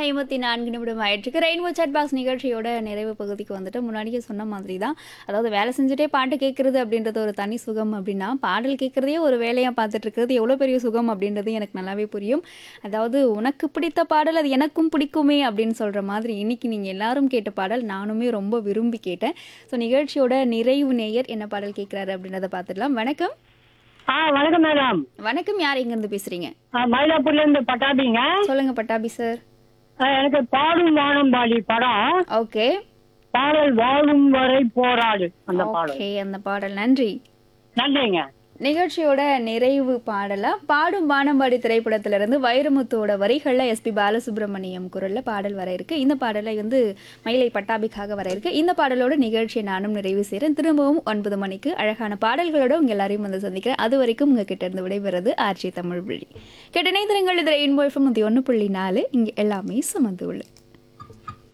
ஐம்பத்தி நான்கு நிமிடம் ஆயிடுச்சு ரெயின்போ சாட் பாக்ஸ் நிகழ்ச்சியோட நிறைவு பகுதிக்கு வந்துட்டு முன்னாடியே சொன்ன மாதிரி தான் அதாவது வேலை செஞ்சுட்டே பாட்டு கேட்குறது அப்படின்றது ஒரு தனி சுகம் அப்படின்னா பாடல் கேட்குறதே ஒரு வேலையாக பார்த்துட்டு இருக்கிறது எவ்வளோ பெரிய சுகம் அப்படின்றது எனக்கு நல்லாவே புரியும் அதாவது உனக்கு பிடித்த பாடல் அது எனக்கும் பிடிக்குமே அப்படின்னு சொல்கிற மாதிரி இன்னைக்கு நீங்கள் எல்லாரும் கேட்ட பாடல் நானுமே ரொம்ப விரும்பி கேட்டேன் ஸோ நிகழ்ச்சியோட நிறைவு நேயர் என்ன பாடல் கேட்குறாரு அப்படின்றத பார்த்துடலாம் வணக்கம் ஆ வணக்கம் மேடம் வணக்கம் யார் எங்கேருந்து பேசுகிறீங்க ஆ, மயிலாப்பூர்ல இருந்து பட்டாபிங்க சொல்லுங்கள் பட்டாபி சார் ஆ, எனக்கு பாடும் வானம் பாடி படம் ஓகே பாடல் வாழும் வரை போராடு அந்த பாடல் ஓகே அந்த பாடல் நன்றி நன்றிங்க நிகழ்ச்சியோட நிறைவு பாடலா பாடும் வானம்பாடி திரைப்படத்திலிருந்து வைரமுத்துவோட வரிகளில் எஸ்பி பாலசுப்ரமணியம் குரல்ல பாடல் வர இருக்கு இந்த பாடலை வந்து மயிலை பட்டாபிக்காக வர இருக்கு இந்த பாடலோட நிகழ்ச்சியை நானும் நிறைவு செய்கிறேன் திரும்பவும் ஒன்பது மணிக்கு அழகான பாடல்களோட உங்க எல்லாரையும் வந்து சந்திக்கிறேன் அது வரைக்கும் உங்ககிட்ட இருந்து விடைபெறது ஆர்ஜி தமிழ் வழி கேட்ட நேந்திரங்கள் இது ரெயின்போ எஃப்எம் ஒன்று புள்ளி நாலு இங்கே எல்லாமே சுமந்து உள்ளது